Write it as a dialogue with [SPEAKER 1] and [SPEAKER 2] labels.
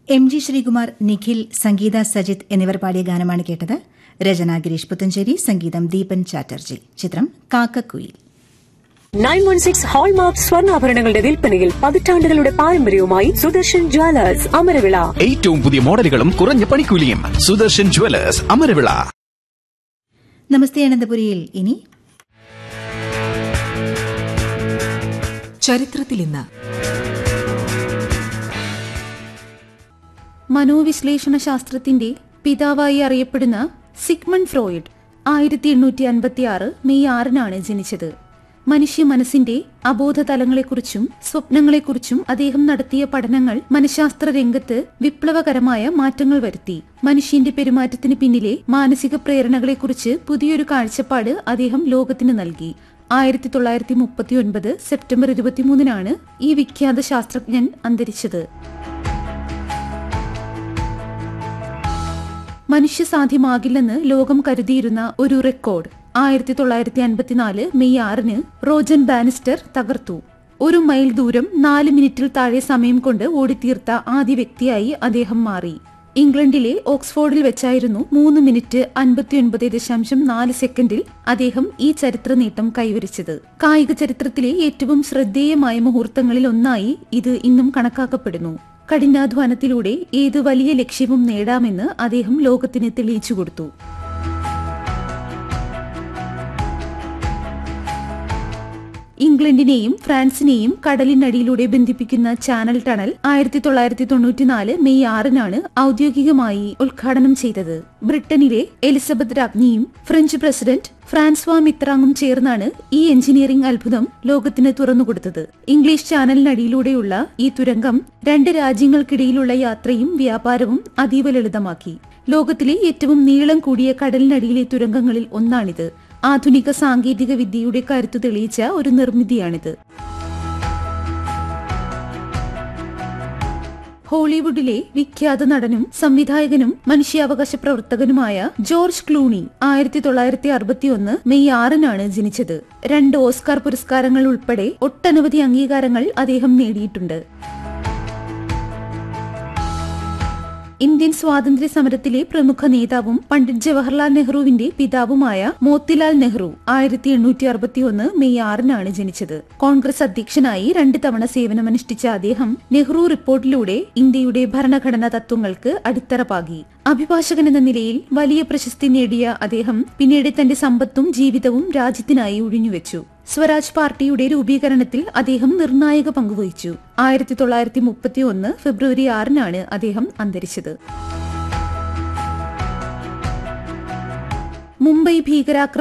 [SPEAKER 1] M G Sreekumar Nikhil Sangeetha Sajith എന്നിവർ പാടിയ ഗാനമാണ് കേട്ടത് രചന ഗിരീഷ് പുത്തഞ്ചേരി സംഗീതം ദീപൻ ചാറ്റർജി ചിത്രം Kakkakuyil
[SPEAKER 2] nine one six hallmark സ്വർണ്ണാഭരണങ്ങളുടെ വിൽപ്പനയിൽ പതിറ്റാണ്ടുകളുടെ പാരമ്പര്യവുമായി സുദർശൻ ജ്വല്ലേഴ്സ് അമരവിള
[SPEAKER 3] ഏറ്റവും പുതിയ മോഡലുകളും കുറഞ്ഞ പണിക്കൂലിയും സുദർശൻ ജുവലേഴ്സ് അമരവിള
[SPEAKER 1] നമസ്തേ അനന്തപുരിയിൽ ഇനി
[SPEAKER 4] ചരിത്രത്തിൽ ഇന്ന്
[SPEAKER 5] മനോവിശ്ലേഷണ ശാസ്ത്രത്തിന്റെ പിതാവായി അറിയപ്പെടുന്ന സിഗ്മണ്ട് ഫ്രോയിഡ് ആയിരത്തി എണ്ണൂറ്റി അൻപത്തി ആറ് മെയ് ആറിനാണ് ജനിച്ചത് മനുഷ്യ മനസ്സിന്റെ അബോധ തലങ്ങളെക്കുറിച്ചും സ്വപ്നങ്ങളെക്കുറിച്ചും അദ്ദേഹം നടത്തിയ പഠനങ്ങൾ മനഃശാസ്ത്ര രംഗത്ത് വിപ്ലവകരമായ മാറ്റങ്ങൾ വരുത്തി മനുഷ്യന്റെ പെരുമാറ്റത്തിന് പിന്നിലെ മാനസിക പ്രേരണകളെക്കുറിച്ച് പുതിയൊരു കാഴ്ചപ്പാട് അദ്ദേഹം ലോകത്തിന് നൽകി ആയിരത്തി തൊള്ളായിരത്തി മുപ്പത്തി ഒൻപത് സെപ്റ്റംബർ ഇരുപത്തിമൂന്നിനാണ് ഈ വിഖ്യാത ശാസ്ത്രജ്ഞൻ അന്തരിച്ചത് മനുഷ്യസാധ്യമാകില്ലെന്ന് ലോകം കരുതിയിരുന്ന ഒരു റെക്കോർഡ് ആയിരത്തി തൊള്ളായിരത്തി അൻപത്തിനാല് മെയ് ആറിന് റോജൻ ബാനിസ്റ്റർ തകർത്തു ഒരു മൈൽ ദൂരം നാല് മിനിറ്റിൽ താഴെ സമയം കൊണ്ട് ഓടിത്തീർത്ത ആദ്യ വ്യക്തിയായി അദ്ദേഹം മാറി ഇംഗ്ലണ്ടിലെ ഓക്സ്ഫോർഡിൽ വെച്ചായിരുന്നു മൂന്ന് മിനിറ്റ് അൻപത്തിയൊൻപത് ദശാംശം നാല് സെക്കൻഡിൽ അദ്ദേഹം ഈ ചരിത്ര നേട്ടം കൈവരിച്ചത് കായിക ചരിത്രത്തിലെ ഏറ്റവും ശ്രദ്ധേയമായ മുഹൂർത്തങ്ങളിൽ ഒന്നായി ഇത് ഇന്നും കണക്കാക്കപ്പെടുന്നു കഠിനാധ്വാനത്തിലൂടെ ഏത് വലിയ ലക്ഷ്യവും നേടാമെന്ന് അദ്ദേഹം ലോകത്തിന് തെളിയിച്ചു കൊടുത്തു ഇംഗ്ലണ്ടിനെയും ഫ്രാൻസിനെയും കടലിനടിയിലൂടെ ബന്ധിപ്പിക്കുന്ന ചാനൽ ടണൽ ആയിരത്തി തൊള്ളായിരത്തി തൊണ്ണൂറ്റിനാല് മെയ് ആറിനാണ് ഔദ്യോഗികമായി ഉദ്ഘാടനം ചെയ്തത് ബ്രിട്ടനിലെ എലിസബത്ത് രാജ്ഞിയും ഫ്രഞ്ച് പ്രസിഡന്റ് ഫ്രാൻസ്വാ മിത്രാങ്ങും ചേർന്നാണ് ഈ എഞ്ചിനീയറിംഗ് അത്ഭുതം ലോകത്തിന് തുറന്നുകൊടുത്തത് ഇംഗ്ലീഷ് ചാനലിനടിയിലൂടെയുള്ള ഈ തുരങ്കം രണ്ട് രാജ്യങ്ങൾക്കിടയിലുള്ള യാത്രയും വ്യാപാരവും അതീവ ലളിതമാക്കി ലോകത്തിലെ ഏറ്റവും നീളം കൂടിയ കടലിനടിയിലെ തുരങ്കങ്ങളിൽ ഒന്നാണിത് ആധുനിക സാങ്കേതിക വിദ്യയുടെ കരുത്തു തെളിയിച്ച ഒരു നിർമ്മിതിയാണിത് ഹോളിവുഡിലെ വിഖ്യാത നടനും സംവിധായകനും മനുഷ്യാവകാശ പ്രവർത്തകനുമായ ജോർജ് ക്ലൂണി ആയിരത്തി തൊള്ളായിരത്തി അറുപത്തിയൊന്ന് മെയ് ആറിനാണ് ജനിച്ചത് രണ്ട് ഓസ്കാർ പുരസ്കാരങ്ങൾ ഉൾപ്പെടെ ഒട്ടനവധി അംഗീകാരങ്ങൾ അദ്ദേഹം നേടിയിട്ടുണ്ട് ഇന്ത്യൻ സ്വാതന്ത്ര്യ സമരത്തിലെ പ്രമുഖ നേതാവും പണ്ഡിറ്റ് ജവഹർലാൽ നെഹ്റുവിന്റെ പിതാവുമായ മോത്തിലാൽ നെഹ്റു ആയിരത്തി എണ്ണൂറ്റി അറുപത്തിയൊന്ന് മെയ് ആറിനാണ് ജനിച്ചത് കോൺഗ്രസ് അധ്യക്ഷനായി രണ്ട് തവണ സേവനമനുഷ്ഠിച്ച അദ്ദേഹം നെഹ്റു റിപ്പോർട്ടിലൂടെ ഇന്ത്യയുടെ ഭരണഘടനാ തത്വങ്ങൾക്ക് അടിത്തറ പാകി അഭിഭാഷകൻ എന്ന നിലയിൽ വലിയ പ്രശസ്തി നേടിയ അദ്ദേഹം പിന്നീട് തന്റെ സമ്പത്തും ജീവിതവും രാജ്യത്തിനായി ഒഴിഞ്ഞുവെച്ചു സ്വരാജ് പാർട്ടിയുടെ രൂപീകരണത്തിൽ അദ്ദേഹം നിർണായക പങ്കുവഹിച്ചു ആയിരത്തി തൊള്ളായിരത്തി മുപ്പത്തി ഒന്ന് ഫെബ്രുവരി ആറിനാണ് അദ്ദേഹം അന്തരിച്ചത് മുംബൈ ഭീകരാക്രമണം